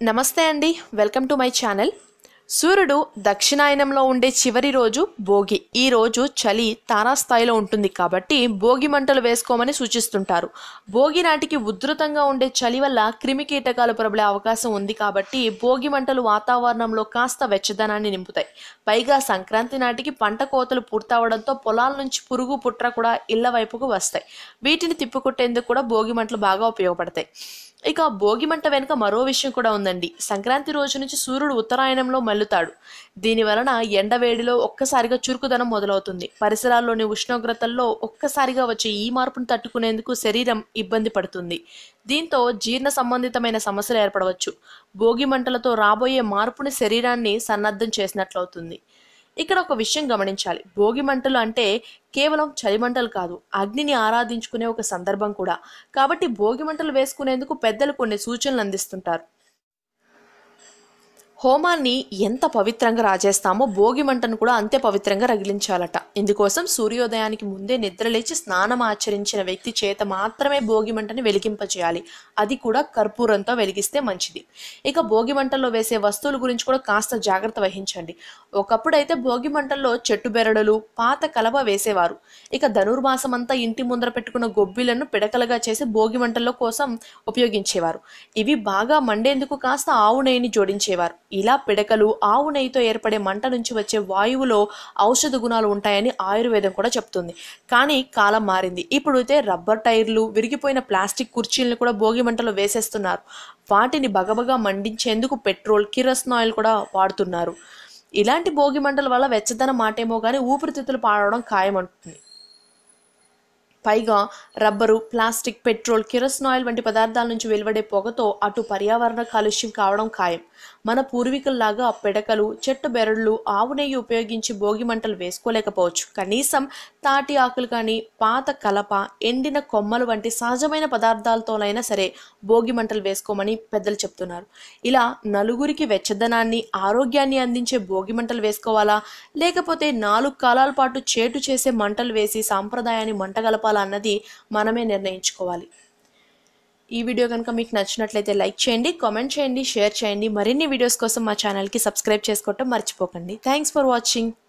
నమస్తే అండి welcome to my channel సూర్యుడు దక్షిణాయనంలో ఉండే చివరి రోజు భోగి ఈ రోజు చలి తారాస్థాయిలో ఉంటుంది కాబట్టి భోగి మంటలు వేసుకోమని సూచిస్తుంటారు భోగి నాటికి ఉధృతంగా ఉండే చలి వల్ల క్రిమి కీటకాలు ప్రబలే అవకాశం ఉంది కాబట్టి భోగి మంటలు వాతావరణంలో కాస్త వెచ్చదనాన్ని నింపుతాయి పైగా సంక్రాంతి నాటికి పంట కోతలు పూర్తవడంతో పొలాల నుంచి పురుగు పుట్ర కూడా ఇళ్ల వైపుకు వస్తాయి వీటిని తిప్పికొట్టేందుకు కూడా భోగి మంటలు బాగా ఉపయోగపడతాయి ఇక భోగి మంట వెనుక మరో విషయం కూడా ఉందండి సంక్రాంతి రోజు నుంచి సూర్యుడు ఉత్తరాయణంలో మల్లుతాడు దీని వలన ఎండ వేడిలో ఒక్కసారిగా చురుకుదనం మొదలవుతుంది పరిసరాల్లోని ఉష్ణోగ్రతల్లో ఒక్కసారిగా వచ్చే ఈ మార్పును తట్టుకునేందుకు శరీరం ఇబ్బంది పడుతుంది దీంతో జీర్ణ సంబంధితమైన సమస్యలు ఏర్పడవచ్చు భోగి మంటలతో రాబోయే మార్పుని శరీరాన్ని సన్నద్ధం చేసినట్లవుతుంది ఇక్కడ ఒక విషయం గమనించాలి భోగి మంటలు అంటే కేవలం చలి మంటలు కాదు అగ్నిని ఆరాధించుకునే ఒక సందర్భం కూడా కాబట్టి భోగి మంటలు వేసుకునేందుకు పెద్దలు కొన్ని సూచనలు అందిస్తుంటారు హోమాన్ని ఎంత పవిత్రంగా రాజేస్తామో భోగి మంటను కూడా అంతే పవిత్రంగా రగిలించాలట ఇందుకోసం సూర్యోదయానికి ముందే నిద్రలేచి స్నానం ఆచరించిన వ్యక్తి చేత మాత్రమే భోగి మంటని వెలిగింపచేయాలి అది కూడా కర్పూరంతో వెలిగిస్తే మంచిది ఇక భోగి మంటల్లో వేసే వస్తువుల గురించి కూడా కాస్త జాగ్రత్త వహించండి ఒకప్పుడైతే భోగి మంటల్లో చెట్టు బెరడులు పాత కలప వేసేవారు ఇక ధనుర్మాసం అంతా ఇంటి ముందర పెట్టుకున్న గొబ్బిలను పిడకలుగా చేసి భోగి మంటల్లో కోసం ఉపయోగించేవారు ఇవి బాగా మండేందుకు కాస్త ఆవు నెయ్యిని జోడించేవారు ఇలా పిడకలు ఆవు నెయ్యితో ఏర్పడే మంట నుంచి వచ్చే వాయువులో ఔషధ గుణాలు ఉంటాయని ఆయుర్వేదం కూడా చెప్తుంది కానీ కాలం మారింది ఇప్పుడైతే రబ్బర్ టైర్లు విరిగిపోయిన ప్లాస్టిక్ కుర్చీలను కూడా భోగి మంటలో వేసేస్తున్నారు వాటిని బగబగా మండించేందుకు పెట్రోల్ కిరసన్ ఆయిల్ కూడా వాడుతున్నారు ఇలాంటి భోగి మంటల వల్ల వెచ్చదనం మాటేమో కానీ ఊపిరితిత్తులు పాడవడం ఖాయమంటుంది పైగా rubber plastic petrol kerosene oil వంటి పదార్థాల నుంచి వెలువడే పొగతో అటు పర్యావరణ కాలుష్యం కావడం ఖాయం మన పూర్వీకుల్లాగా పిడకలు చెట్టు బెరళ్ళు ఆవు నెయ్యి ఉపయోగించి భోగి మంటలు వేసుకోలేకపోవచ్చు కనీసం తాటి ఆకులు కానీ పాత కలప ఎండిన కొమ్మలు వంటి సహజమైన పదార్థాలతోనైనా సరే భోగి మంటలు వేసుకోమని పెద్దలు చెప్తున్నారు ఇలా నలుగురికి వెచ్చదనాన్ని ఆరోగ్యాన్ని అందించే భోగి మంటలు వేసుకోవాలా లేకపోతే నాలుగు కాలాల పాటు చేటు చేసే మంటలు వేసి సాంప్రదాయాన్ని మంటగలపాలా అన్నది మనమే నిర్ణయించుకోవాలి ఈ వీడియో కనుక మీకు నచ్చినట్లయితే లైక్ చేయండి కామెంట్ చేయండి షేర్ చేయండి మరిన్ని వీడియోస్ కోసం మా ఛానల్కి సబ్స్క్రైబ్ చేసుకోవటం మర్చిపోకండి థ్యాంక్స్ ఫర్ వాచింగ్